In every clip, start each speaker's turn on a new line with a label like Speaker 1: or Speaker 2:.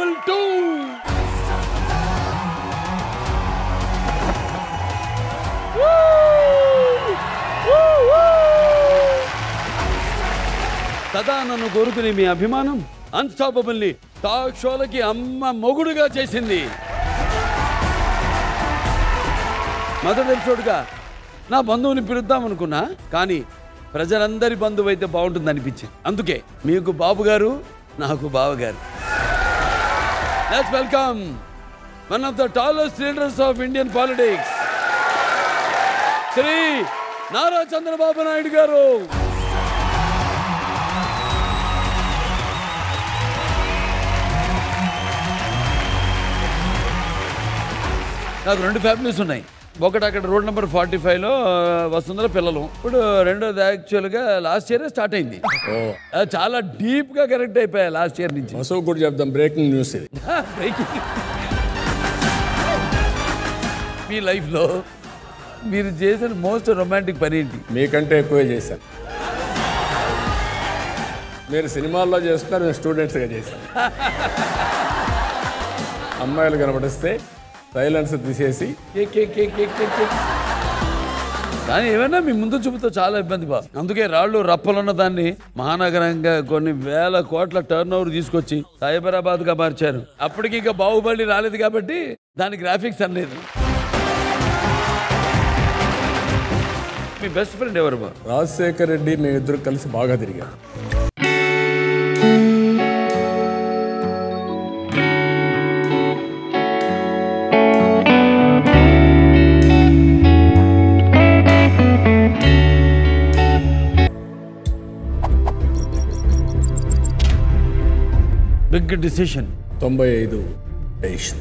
Speaker 1: Unstoppable two కదా నన్ను కోరుకునే మీ అభిమానం అన్స్టాపబుల్ ని టాక్ షోలకి అమ్మ మొగుడుగా చేసింది మొదటి ఎపిసోడ్గా నా బంధువుని పిలుద్దాం అనుకున్నా కానీ ప్రజలందరి బంధువు అయితే బాగుంటుంది అనిపించింది అందుకే మీకు బాబు గారు నాకు బావగారు let's welcome one of the tallest leaders of Indian politics Shri Nara Chandrababu Naidu garu నాకు రెండు ఫ్యామిలీస్ ఉన్నాయి ఒకటి అక్కడ రోడ్ నెంబర్ ఫార్టీ ఫైవ్లో వస్తుందో పిల్లలు ఇప్పుడు రెండోది యాక్చువల్గా లాస్ట్ ఇయర్ స్టార్ట్ అయింది ఆ, చాలా డీప్గా కనెక్ట్ అయిపోయా లాస్ట్ ఇయర్ నుంచి
Speaker 2: మసూ కూడా చెప్దాం బ్రేకింగ్ న్యూస్ ఇది
Speaker 1: Breaking. మీ లైఫ్లో మీరు చేసిన మోస్ట్ రొమాంటిక్ పని ఏంటి
Speaker 2: మీకంటే ఎక్కువే చేశాను మీరు సినిమాల్లో చేస్తున్నారు నేను స్టూడెంట్స్గా చేశాను అమ్మాయిలు కనబడిస్తే సైలెన్స్ తీసేసి
Speaker 1: cake cake cake cake cake cake. కానీ ఏమైనా మీ ముందు చూపుతో చాలా ఇబ్బంది బా అందుకే రాళ్ళు రప్పలున్న దాన్ని మహానగరంగా కొన్ని వేల కోట్ల టర్న్ ఓవర్ తీసుకొచ్చి సైబరాబాద్ గా మార్చారు అప్పటికి ఇంకా బాహుబలి రాలేదు కాబట్టి దాని గ్రాఫిక్స్ అనలేదు మీ బెస్ట్ ఫ్రెండ్ ఎవరు బా
Speaker 2: రాజశేఖర్ రెడ్డి మేము ఇద్దరు కలిసి బాగా తిరిగాం
Speaker 1: బిగ్ డిసిషన్
Speaker 2: తొంభై ఐదు డెసిషన్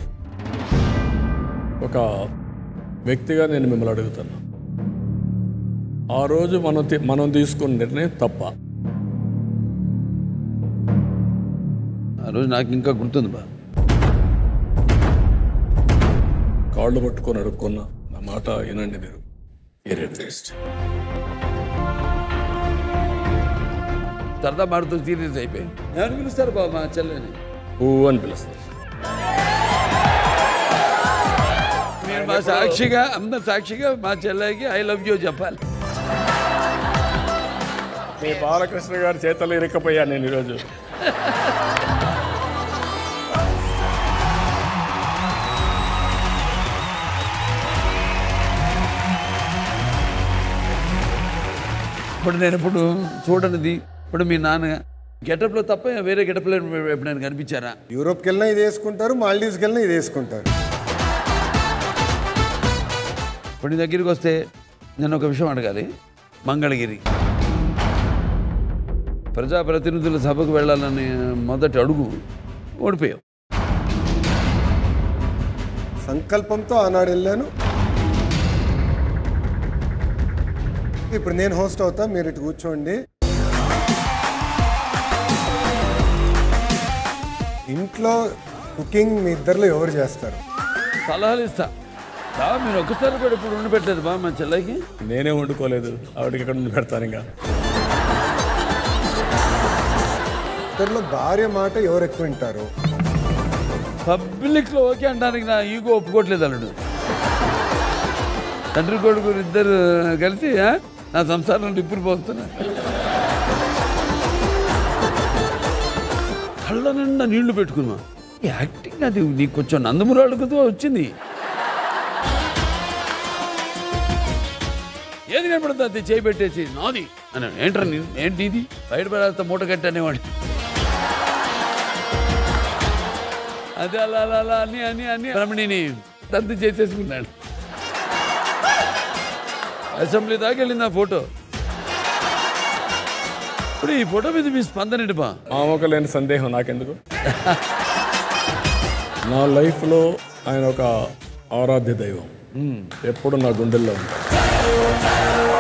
Speaker 2: ఒక వ్యక్తిగా నేను మిమ్మల్ని అడుగుతున్నా ఆ రోజు మనం తీ- మనం తీసుకున్న నిర్ణయం తప్ప
Speaker 1: ఆ రోజు నాకు ఇంకా గుర్తుంది బా
Speaker 2: కాళ్ళు పట్టుకొని అడుక్కున్నా నా మాట వినండి మీరు ఇరెట్
Speaker 1: సరదా మాడుతూ సీరియస్ అయిపోయి ఎవరు పిలుస్తారు బా మా చెల్లెని
Speaker 2: పువ్వు అని పిలుస్తారు
Speaker 1: మీరు మా సాక్షిగా అందరు సాక్షిగా మా చెల్లెకి ఐ లవ్ యూ చెప్పాలి
Speaker 2: మీ బాలకృష్ణ గారి చేతలు ఇరక్కపోయా నేను ఈరోజు
Speaker 1: ఇప్పుడు నేను ఇప్పుడు చూడనిది ఇప్పుడు మీ నాన్న గెటప్లో తప్ప వేరే గెటప్లో ఎప్పుడైనా కనిపించారా
Speaker 3: యూరోప్కి వెళ్ళినా ఇది వేసుకుంటారు మాల్డీవ్స్కి వెళ్ళినా ఇది వేసుకుంటారు
Speaker 1: ఇప్పుడు నీ దగ్గరికి వస్తే నేను ఒక విషయం అడగాలి మంగళగిరి ప్రజాప్రతినిధుల సభకు వెళ్ళాలని మొదటి అడుగు ఓడిపోయావు
Speaker 3: సంకల్పంతో ఆనాడు వెళ్ళాను ఇప్పుడు నేను హోస్ట్ అవుతా మీరు ఇటు కూర్చోండి ఇంట్లో కుకింగ్ మీ ఇద్దరిలో ఎవరు చేస్తారు
Speaker 1: సలహాలు ఇస్తా బా మీరు ఒక్కసారి కూడా ఇప్పుడు ఉండి పెట్టలేదు బా మా చెల్లెకి
Speaker 2: నేనే వండుకోలేదు ఆవిడకి ఎక్కడ నుండి పెడతాను ఇంకా
Speaker 3: ఇద్దరిలో భార్య మాట ఎవరు ఎక్కువ వింటారు
Speaker 1: పబ్లిక్లో ఓకే అంటానికి నా ఈగో ఒప్పుకోవట్లేదు అల్లుడు తండ్రి కొడుకు ఇద్దరు కలిసి ఆ, నా సంసారం నిప్పులు పోస్తున్నా కళ్ళ నిండా నీళ్లు పెట్టుకున్నా ఈ యాక్టింగ్ అది నీకు కొంచెం నందమురాడుకుతో వచ్చింది ఏది కనపడుతుంది అది చేయి పెట్టేసి నాది అని ఏంట్రా నీ- ఏంటి ఇది బయట పడేస్తా మూట కట్టి అనేవాడు అదే అలా అలా అలా అని అని అని రమణిని తంతు చేసేసుకున్నాడు అసెంబ్లీ దాకా వెళ్ళింది ఆ ఫోటో ఇప్పుడు ఈ ఫోటో మీద మీ స్పందన ఏంటి బా
Speaker 2: మామూలు లేని సందేహం నాకెందుకు నా లైఫ్లో ఆయన ఒక ఆరాధ్య దైవం ఎప్పుడు నా గుండెల్లో ఉంటాడు